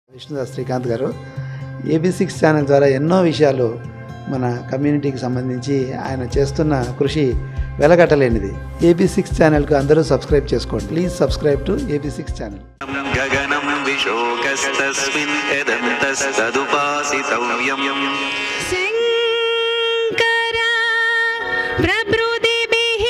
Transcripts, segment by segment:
విష్ణుదాస్ శ్రీకాంత్ గారు AB six channel ద్వారా ఎన్నో విషయాలు మన కమ్యూనిటీకి సంబంధించి ఆయన చేస్తున్న కృషి వెలగట్టలేనిది ఏబీ సిక్స్ ఛానల్కు అందరూ సబ్స్క్రైబ్ చేసుకోండి please subscribe to AB six channel गगनं विशोकस्तस्मिन् यदन्तस्तदुपासितव्यम् శంకర ప్రబృతిభిః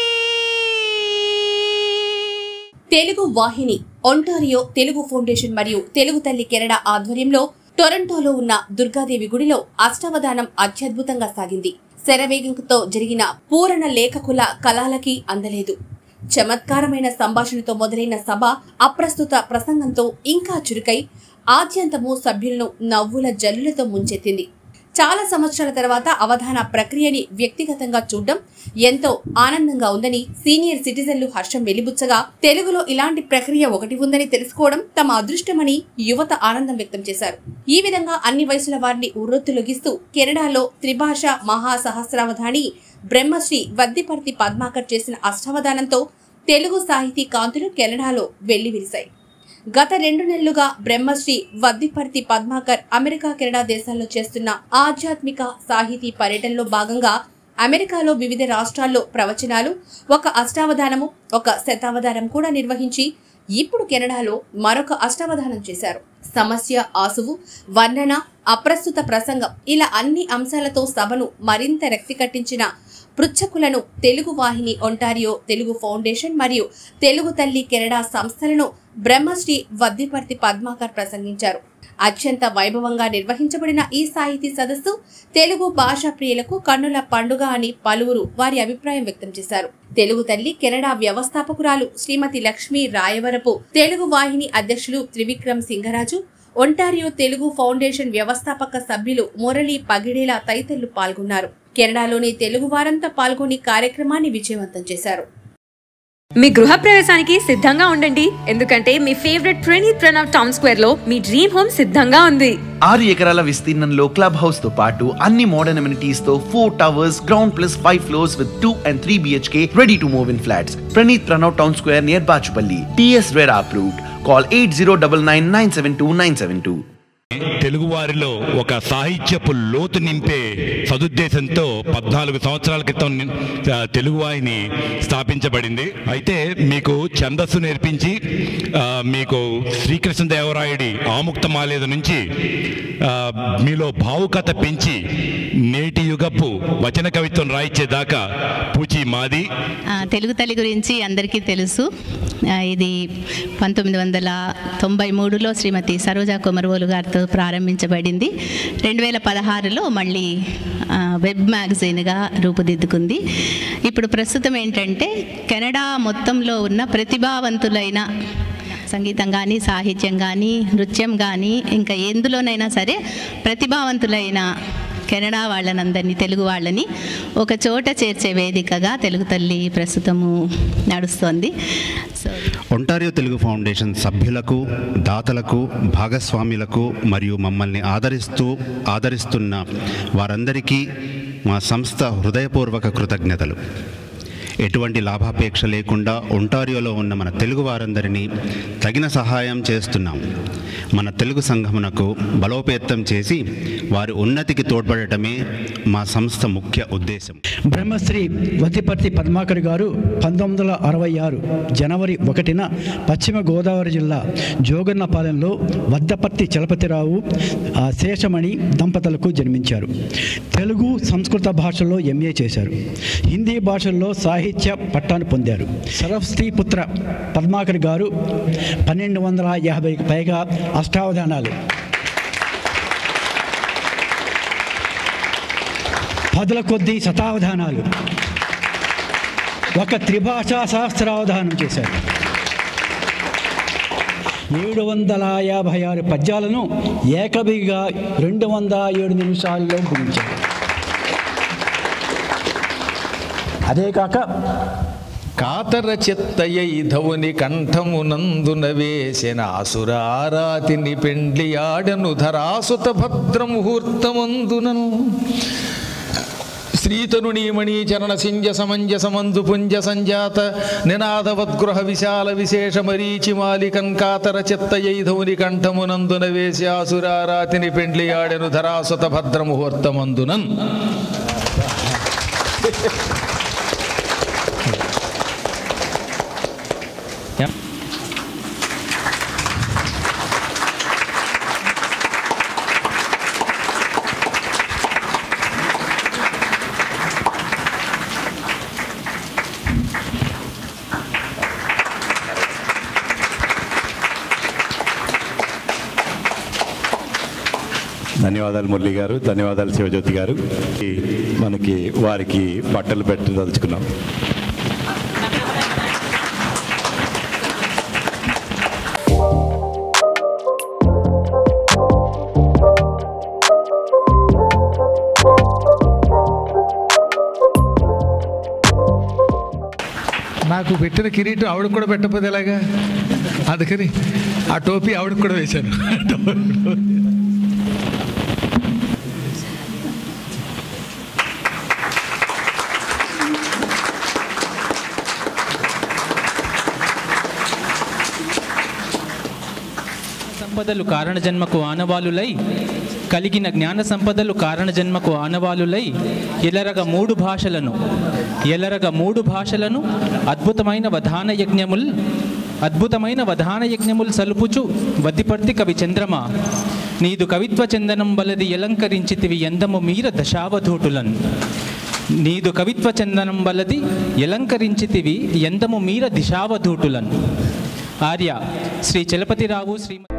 తెలుగు వాహిని ఒంటారియో తెలుగు ఫౌండేషన్ మరియు తెలుగు తల్లి కెనడా ఆధ్వర్యంలో టొరంటోలో ఉన్న దుర్గాదేవి గుడిలో అష్టావధానం అత్యద్భుతంగా సాగింది శరవేగంతో జరిగిన పూరణ లేఖకుల కళాలకి అందలేదు చమత్కారమైన సంభాషణతో మొదలైన సభ అప్రస్తుత ప్రసంగంతో ఇంకా చురుకై ఆద్యంతము సభ్యులను నవ్వుల జల్లులతో ముంచెత్తింది చాలా సంవత్సరాల తర్వాత అవధాన ప్రక్రియని వ్యక్తిగతంగా చూడడం ఎంతో ఆనందంగా ఉందని సీనియర్ సిటిజన్లు హర్షం వెలిబుచ్చగా తెలుగులో ఇలాంటి ప్రక్రియ ఒకటి ఉందని తెలుసుకోవడం తమ అదృష్టమని యువత ఆనందం వ్యక్తం చేశారు ఈ విధంగా అన్ని వయసుల వారిని ఉర్రొత్తులొగిస్తూ కెనడాలో త్రిభాష మహాసహస్రావధాని బ్రహ్మశ్రీ వద్దిపర్తి పద్మాకర్ చేసిన అష్టావధానంతో తెలుగు సాహితీ కాంతులు కెనడాలో వెల్లివిరిశాయి గత రెండు నెలలుగా బ్రహ్మశ్రీ వద్దిపర్తి పద్మాకర్ అమెరికా కెనడా దేశాల్లో చేస్తున్న ఆధ్యాత్మిక సాహితీ పర్యటనలో భాగంగా అమెరికాలో వివిధ రాష్ట్రాల్లో ప్రవచనాలు ఒక అష్టావధానము ఒక శతావధానం కూడా నిర్వహించి ఇప్పుడు కెనడాలో మరొక అష్టావధానం చేశారు సమస్య ఆసువు వర్ణన అప్రస్తుత ప్రసంగం ఇలా అన్ని అంశాలతో సభను మరింత రక్తి కట్టించిన పృచ్ఛకులను తెలుగు వాహిని ఒంటారియో తెలుగు ఫౌండేషన్ మరియు తెలుగు తల్లి కెనడా సంస్థలను బ్రహ్మశ్రీ వద్దిపర్తి పద్మాకర్ ప్రసంగించారు అత్యంత వైభవంగా నిర్వహించబడిన ఈ సాహితీ సదస్సు తెలుగు భాషా ప్రియులకు కన్నుల పండుగ అని పలువురు వారి అభిప్రాయం వ్యక్తం చేశారు తెలుగు తల్లి కెనడా వ్యవస్థాపకురాలు శ్రీమతి లక్ష్మీ రాయవరపు తెలుగు వాహిని అధ్యక్షులు త్రివిక్రమ్ సింగరాజు ఒంటారియో తెలుగు ఫౌండేషన్ వ్యవస్థాపక సభ్యులు మురళి పగిడేలా తదితరులు పాల్గొన్నారు కెనడాలోని తెలుగు వారంతా పాల్గొని కార్యక్రమాన్ని విజయవంతం చేశారు మీ గృహ ప్రవేశానికి సిద్ధంగా ఉండండి ఎందుకంటే మీ favourite Praneeth Pranav town square లో మీ డ్రీమ్ హోమ్ సిద్ధంగా ఉంది ఆరు ఎకరాల విస్తీర్ణంలో క్లబ్ హౌస్ తో పాటు అన్ని మోడర్న్ అమ్యూనిటీస్ తో four towers ground plus five floors with two and three BHK ready to move in flats Praneeth Pranav town square near Bachupalli TS RERA approved call eight zero double nine nine seven two nine seven two తెలుగువారిలో ఒక సాహిత్యపు లోతు నింపే సదుద్దేశంతో పద్నాలుగు సంవత్సరాల క్రితం ని- ఆ, తెలుగు వాహిని స్థాపించబడింది అయితే మీకు ఛందస్సు నేర్పించి ఆ, మీకు శ్రీకృష్ణదేవరాయుడి ఆముక్త మాలేద నుంచి ఆ, మీలో భావుకత పెంచి నేటి యుగపు వచన కవిత్వం రాయించేదాకా పూచి మాది ఆ, తెలుగు తల్లి గురించి అందరికీ తెలుసు ఆ, ఇది పంతొమ్మిది వందల తొంభై మూడులో శ్రీమతి సరోజా కొమరవోలు గారితో ప్రారంభించబడింది రెండు వేల పదహారులో మళ్ళీ ఆ, వెబ్ మ్యాగజైన్గా రూపుదిద్దుకుంది ఇప్పుడు ప్రస్తుతం ఏంటంటే కెనడా మొత్తంలో ఉన్న ప్రతిభావంతులైన సంగీతం కానీ సాహిత్యం కానీ నృత్యం కానీ ఇంకా ఎందులోనైనా సరే ప్రతిభావంతులైన కెనడా వాళ్ళనందరినీ తెలుగు వాళ్ళని ఒక చోట చేర్చే వేదికగా తెలుగు తల్లి ప్రస్తుతము నడుస్తోంది సో ఒంటారియో తెలుగు ఫౌండేషన్ సభ్యులకు దాతలకు భాగస్వాములకు మరియు మమ్మల్ని ఆదరిస్తూ ఆదరిస్తున్న వారందరికీ మా సంస్థ హృదయపూర్వక కృతజ్ఞతలు ఎటువంటి లాభాపేక్ష లేకుండా ఒంటారియోలో ఉన్న మన తెలుగు వారందరినీ తగిన సహాయం చేస్తున్నాం మన తెలుగు సంఘమునకు బలోపేతం చేసి వారి ఉన్నతికి తోడ్పడటమే మా సంస్థ ముఖ్య ఉద్దేశం బ్రహ్మశ్రీ వద్దిపర్తి పద్మాకర్ గారు పంతొమ్మిది వందల అరవై ఆరు జనవరి ఒకటిన పశ్చిమ గోదావరి జిల్లా జోగన్నపాలెంలో వద్దపర్తి చలపతిరావు ఆ, శేషమణి దంపతులకు జన్మించారు తెలుగు సంస్కృత భాషల్లో ఎంఏ చేశారు హిందీ భాషల్లో సాహిత్య పట్టాను పొందారు సరస్వతి పుత్ర పద్మాకర్ గారు పన్నెండు వందల యాభైకి పైగా అష్టావధానాలు పదుల కొద్దీ శతావధానాలు ఒక త్రిభాషా సహస్రావధానం చేశారు ఏడు వందల యాభై ఆరు పద్యాలను ఏకబిగా రెండు వందల ఏడు నిమిషాల్లో గురించారు అదే కాక కాతర చిత్తయ్య ధవుని కంఠమునందున వేసిన అసురారాతిని పెండ్లి ఆడను ధరాసుత భద్ర ముహూర్తమందునను శ్రీతను నీమణి చరణ సింజ సమంజ సమందు పుంజ సంజాత నినాదవద్గృహ విశాల విశేష మరీచి మాలికన్ కాతర చిత్తయైధౌని కంఠమునందున వేసి ఆసురారాతిని పెండ్లి ఆడెను ధరాసుత భద్రముహూర్తమందునన్ ధన్యవాదాలు మురళి గారు ధన్యవాదాలు శివజ్యోతి గారు ఈ మనకి వారికి బట్టలు పెట్టదలుచుకున్నాం నాకు పెట్టిన కిరీటం ఆవిడకు కూడా పెట్టకపోతే ఎలాగా అందుకని ఆ టోపీ ఆవిడకు కూడా వేశాను సంపదలు కారణ జన్మకు ఆనవాలులై కలిగిన జ్ఞాన సంపదలు కారణ జన్మకు ఆనవాలులై ఎలరగ మూడు భాషలను ఎలరగ మూడు భాషలను అద్భుతమైన వధాన యజ్ఞముల్ అద్భుతమైన వధాన యజ్ఞములు సలుపుచు వద్దిపర్తి కవి చంద్రమ నీదు కవిత్వ చందనం వలది ఎలంకరించితివి ఎందము మీర దశావధూటులన్ నీదు కవిత్వ చందనం వలది ఎలంకరించితివి ఎందము మీర దిశావధూటులన్ ఆర్య శ్రీ చలపతిరావు శ్రీ